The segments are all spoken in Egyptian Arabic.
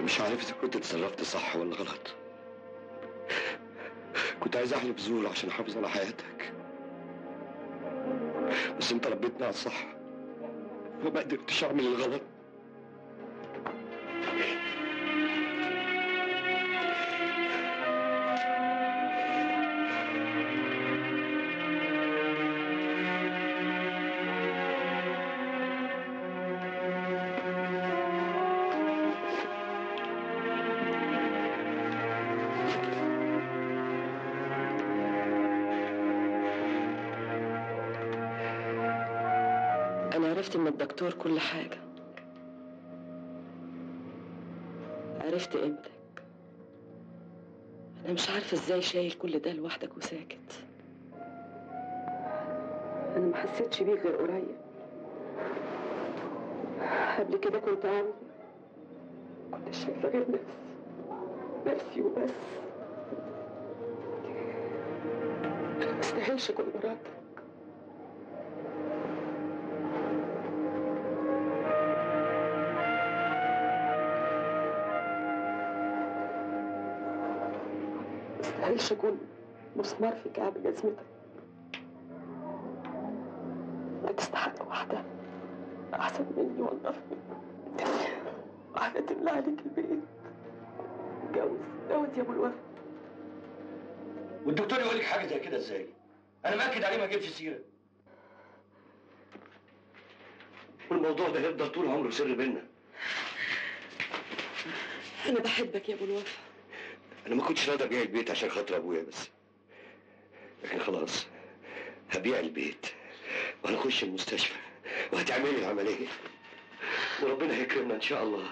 مش عارف اذا كنت اتصرفت صح ولا غلط كنت عايز احلف زور عشان احافظ على حياتك بس انت ربيتني على الصح فما قدرتش اعمل الغلط أنا عرفت من الدكتور كل حاجة عرفت قيمتك أنا مش عارفة إزاي شايل كل ده لوحدك وساكت أنا ما حسيتش بيك غير قريب قبل كده كنت عامل كنت شايفة غير نفسي نفسي وبس أنا ما استاهلش كل مراتك مستاهلش اكون مسمار في كعب جزمتك ما تستحق واحدة أحسن مني والله واحدة تملى عليك البيت اتجوز اتجوز يا أبو الوفا والدكتور يقول لك حاجه زي كده ازاي؟ انا مأكد عليه ما اجيبش سيره والموضوع ده هيفضل طول عمره سر بينا أنا بحبك يا أبو الوفا انا ما كنتش راضي ابيع البيت عشان خاطر ابويا بس لكن خلاص هبيع البيت وهنخش المستشفى وهتعملي العمليه وربنا هيكرمنا ان شاء الله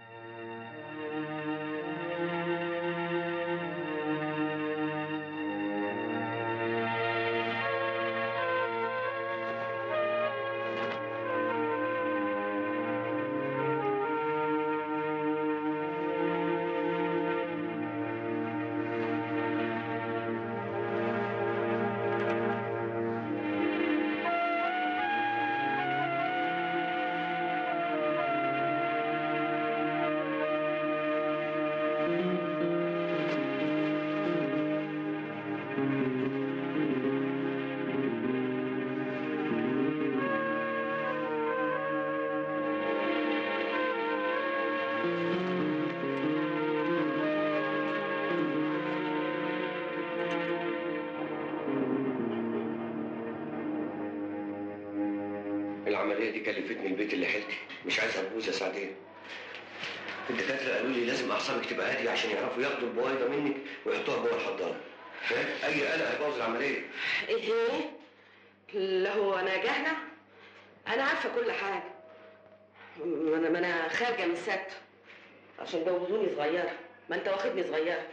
العمليه دي كلفتني البيت اللي حيلتي مش عايز ابوظ يا سعدين الدكاتره قالوا لي لازم اعصابك تبقى هاديه عشان يعرفوا ياخدوا البويضه منك ويحطوها جوه الحضانه فاهم اي قلق هيبوظ العمليه إيه؟ لا هو أنا جاهلة أنا عارفة كل حاجة ما أنا ما أنا خارجة من ست عشان جوزوني صغيرة ما أنت واخدني صغيرة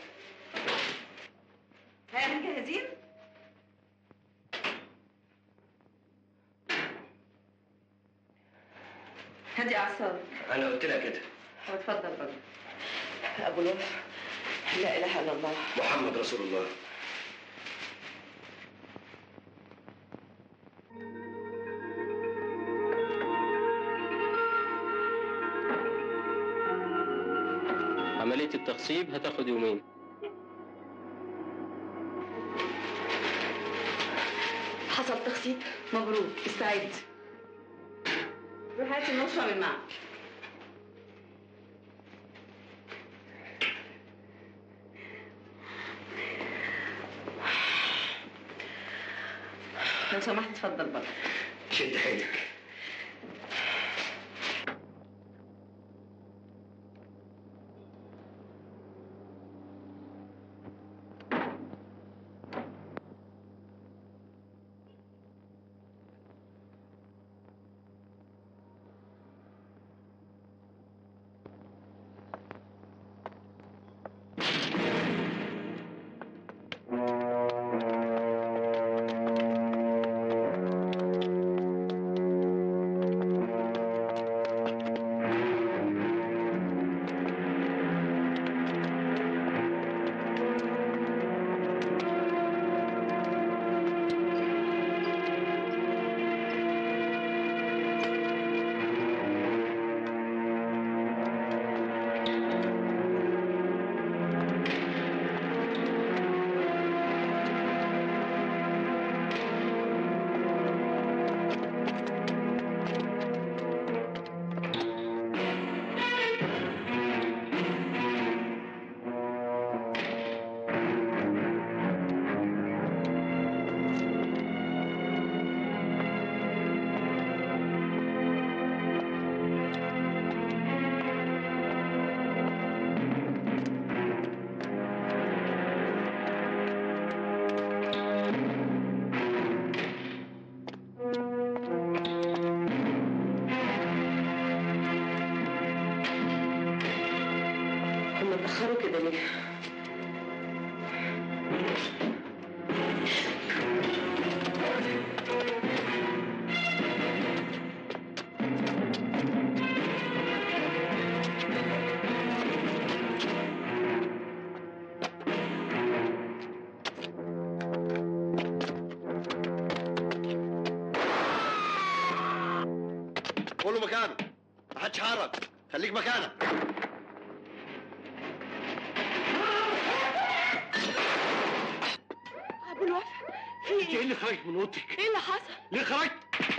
ها جاهزين؟ هدي أعصابك انا قلت لها كده اتفضل بقى أبو الوفا لا إله إلا الله محمد رسول الله عملية التخصيب هتاخد يومين حصل تخسيب مبروك استعد روح هاتي المشرب من معك لو سمحت اتفضل بقى شد حيلك كده ليه؟ كله مكانه ما حدش حرك خليك مكانك ابو الوفا في انت ايه اللي خرجت من اوضتك؟ ايه اللي حصل؟ ليه خرجت؟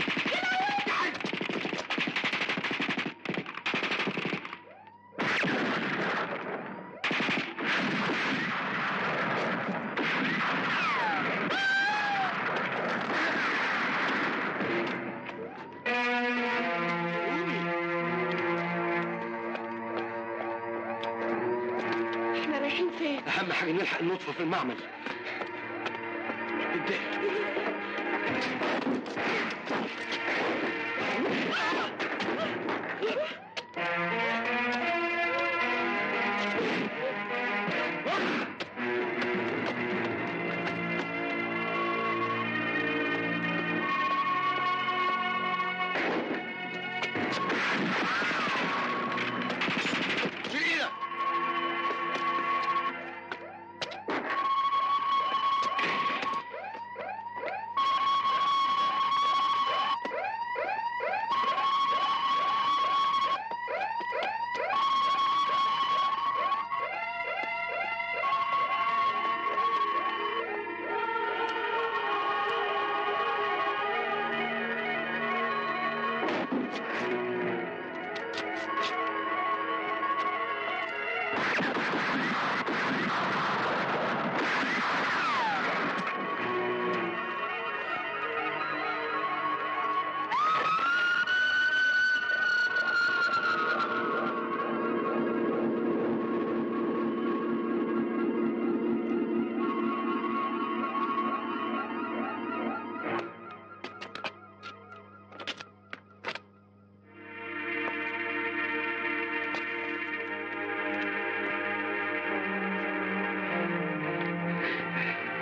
احنا رايحين فين؟ اهم حاجه نلحق النطفه في المعمل ابدأ شيل ايدك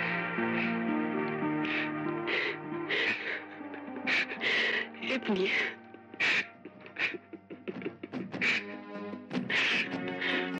ابني